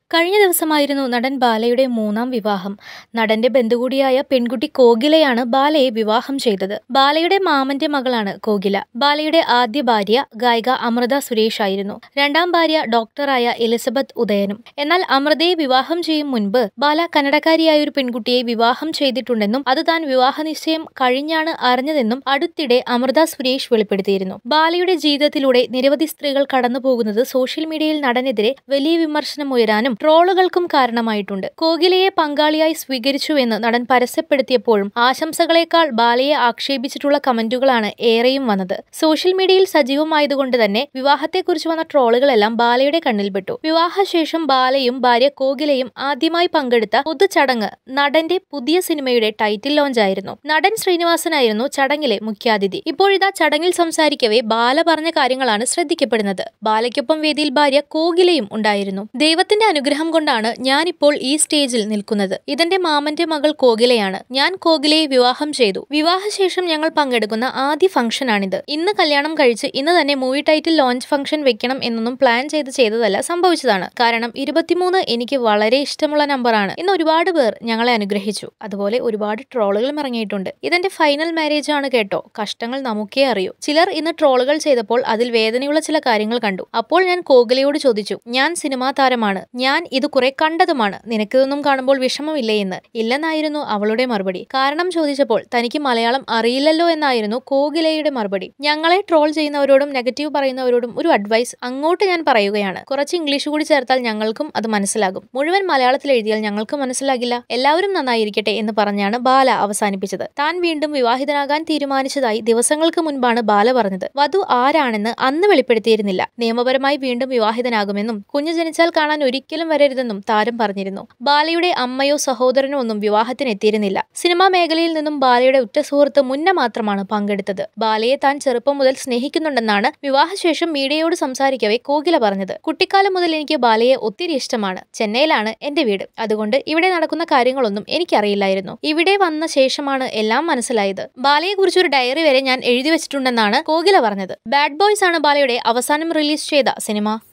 കഴിഞ്ഞ ദിവസമായിരുന്നു നടൻ ബാലയുടെ മൂന്നാം വിവാഹം നടന്റെ ബന്ധുകൂടിയായ പെൺകുട്ടി കോകിലയാണ് ബാലയെ വിവാഹം ചെയ്തത് ബാലയുടെ മാമന്റെ മകളാണ് കോകില ബാലയുടെ ആദ്യ ഭാര്യ ഗായിക അമൃത സുരേഷ് ആയിരുന്നു രണ്ടാം ഭാര്യ ഡോക്ടറായ എലിസബത്ത് ഉദയനും എന്നാൽ അമൃതയെ വിവാഹം ചെയ്യും മുൻപ് ബാല കന്നഡക്കാരിയായ ഒരു പെൺകുട്ടിയെ വിവാഹം ചെയ്തിട്ടുണ്ടെന്നും അത് താൻ വിവാഹ നിശ്ചയം കഴിഞ്ഞാണ് അറിഞ്ഞതെന്നും അടുത്തിടെ അമൃത സുരേഷ് വെളിപ്പെടുത്തിയിരുന്നു ബാലയുടെ ജീവിതത്തിലൂടെ നിരവധി സ്ത്രീകൾ കടന്നുപോകുന്നത് സോഷ്യൽ മീഡിയയിൽ നടനെതിരെ വലിയ വിമർശനം ഉയരാനും ട്രോളുകൾക്കും കാരണമായിട്ടുണ്ട് കോകിലയെ പങ്കാളിയായി സ്വീകരിച്ചുവെന്ന് നടൻ പരസ്യപ്പെടുത്തിയപ്പോഴും ആശംസകളേക്കാൾ ബാലയെ ആക്ഷേപിച്ചിട്ടുള്ള കമന്റുകളാണ് ഏറെയും വന്നത് സോഷ്യൽ മീഡിയയിൽ സജീവമായതുകൊണ്ട് തന്നെ വിവാഹത്തെക്കുറിച്ച് വന്ന ട്രോളുകളെല്ലാം ബാലയുടെ കണ്ണിൽപ്പെട്ടു വിവാഹശേഷം ബാലയും ഭാര്യ കോകിലയും ആദ്യമായി പങ്കെടുത്ത പൊതുചടങ്ങ് നടന്റെ പുതിയ സിനിമയുടെ ടൈറ്റിൽ ലോഞ്ച് ആയിരുന്നു നടൻ ശ്രീനിവാസനായിരുന്നു ചടങ്ങിലെ മുഖ്യാതിഥി ഇപ്പോഴിതാ ചടങ്ങിൽ സംസാരിക്കവേ ബാല പറഞ്ഞ കാര്യങ്ങളാണ് ശ്രദ്ധിക്കപ്പെടുന്നത് ബാലയ്ക്കൊപ്പം വേദിയിൽ ഭാര്യ കോകിലയും ഉണ്ടായിരുന്നു ദൈവത്തിന്റെ അനുഗ്രഹം കൊണ്ടാണ് ഞാനിപ്പോൾ ഈ സ്റ്റേജിൽ നിൽക്കുന്നത് ഇതെന്റെ മാമന്റെ മകൾ കോകിലയാണ് ഞാൻ കോകിലയെ വിവാഹം ചെയ്തു വിവാഹശേഷം ഞങ്ങൾ പങ്കെടുക്കുന്ന ആദ്യ ഫംഗ്ഷനാണിത് ഇന്ന് കല്യാണം കഴിച്ച് ഇന്ന് തന്നെ മൂവി ടൈറ്റിൽ ലോഞ്ച് ഫംഗ്ഷൻ വെക്കണം എന്നൊന്നും പ്ലാൻ ചെയ്ത് ചെയ്തതല്ല സംഭവിച്ചതാണ് കാരണം ഇരുപത്തിമൂന്ന് എനിക്ക് വളരെ ഇഷ്ടമുള്ള നമ്പറാണ് ഇന്ന് ഒരുപാട് പേർ ഞങ്ങളെ അനുഗ്രഹിച്ചു അതുപോലെ ഒരുപാട് ട്രോളുകളും ഇറങ്ങിയിട്ടുണ്ട് ഇതെന്റെ ഫൈനൽ മാരേജ് ആണ് കേട്ടോ കഷ്ടങ്ങൾ നമുക്കേ അറിയൂ ചിലർ ഇന്ന് ട്രോളുകൾ ചെയ്തപ്പോൾ അതിൽ വേദനയുള്ള ചില കാര്യങ്ങൾ കണ്ടു അപ്പോൾ ഞാൻ കോകിലയോട് ചോദിച്ചു ഞാൻ സിനിമാ താരമാണ് ഞാൻ ഇത് കുറെ കണ്ടതുമാണ് നിനക്കിതൊന്നും കാണുമ്പോൾ വിഷമമില്ലേ എന്ന് ഇല്ലെന്നായിരുന്നു അവളുടെ മറുപടി കാരണം ചോദിച്ചപ്പോൾ തനിക്ക് മലയാളം അറിയില്ലല്ലോ എന്നായിരുന്നു കോകിലയുടെ മറുപടി ഞങ്ങളെ ട്രോൾ ചെയ്യുന്നവരോടും നെഗറ്റീവ് പറയുന്നവരോടും ഒരു അഡ്വൈസ് അങ്ങോട്ട് ഞാൻ പറയുകയാണ് കുറച്ച് ഇംഗ്ലീഷ് കൂടി ചേർത്താൽ ഞങ്ങൾക്കും അത് മനസ്സിലാകും മുഴുവൻ മലയാളത്തിൽ എഴുതിയാൽ ഞങ്ങൾക്ക് മനസ്സിലാകില്ല എല്ലാവരും നന്നായിരിക്കട്ടെ എന്ന് പറഞ്ഞാണ് ബാല അവസാനിപ്പിച്ചത് താൻ വീണ്ടും വിവാഹിതനാകാൻ തീരുമാനിച്ചതായി ദിവസങ്ങൾക്ക് മുൻപാണ് ബാല പറഞ്ഞത് വധു ആരാണെന്ന് അന്ന് വെളിപ്പെടുത്തിയിരുന്നില്ല നിയമപരമായി വീണ്ടും വിവാഹിതനാകുമെന്നും കുഞ്ഞു ജനിച്ചാൽ കാണാൻ ഒരിക്കലും വരരുതെന്നും താരം പറഞ്ഞിരുന്നു ബാലയുടെ അമ്മയോ സഹോദരനോ ഒന്നും വിവാഹത്തിന് എത്തിയിരുന്നില്ല സിനിമാ മേഖലയിൽ നിന്നും ബാലയുടെ ഉറ്റ സുഹൃത്ത് മുന്ന മാത്രമാണ് പങ്കെടുത്തത് ബാലയെ താൻ ചെറുപ്പം മുതൽ സ്നേഹിക്കുന്നുണ്ടെന്നാണ് വിവാഹശേഷം മീഡിയയോട് സംസാരിക്കവേ കോകില പറഞ്ഞത് കുട്ടിക്കാലം മുതൽ എനിക്ക് ബാലയെ ഒത്തിരി ഇഷ്ടമാണ് ചെന്നൈയിലാണ് എന്റെ വീട് അതുകൊണ്ട് ഇവിടെ നടക്കുന്ന കാര്യങ്ങളൊന്നും എനിക്കറിയില്ലായിരുന്നു ഇവിടെ വന്ന ശേഷമാണ് എല്ലാം മനസ്സിലായത് ബാലയെ കുറിച്ച് ഒരു ഡയറി വരെ ഞാൻ എഴുതി വെച്ചിട്ടുണ്ടെന്നാണ് കോകില പറഞ്ഞത് ബാഡ് ബോയ്സ് ആണ് ബാലയുടെ അവസാനം റിലീസ് ചെയ്ത സിനിമ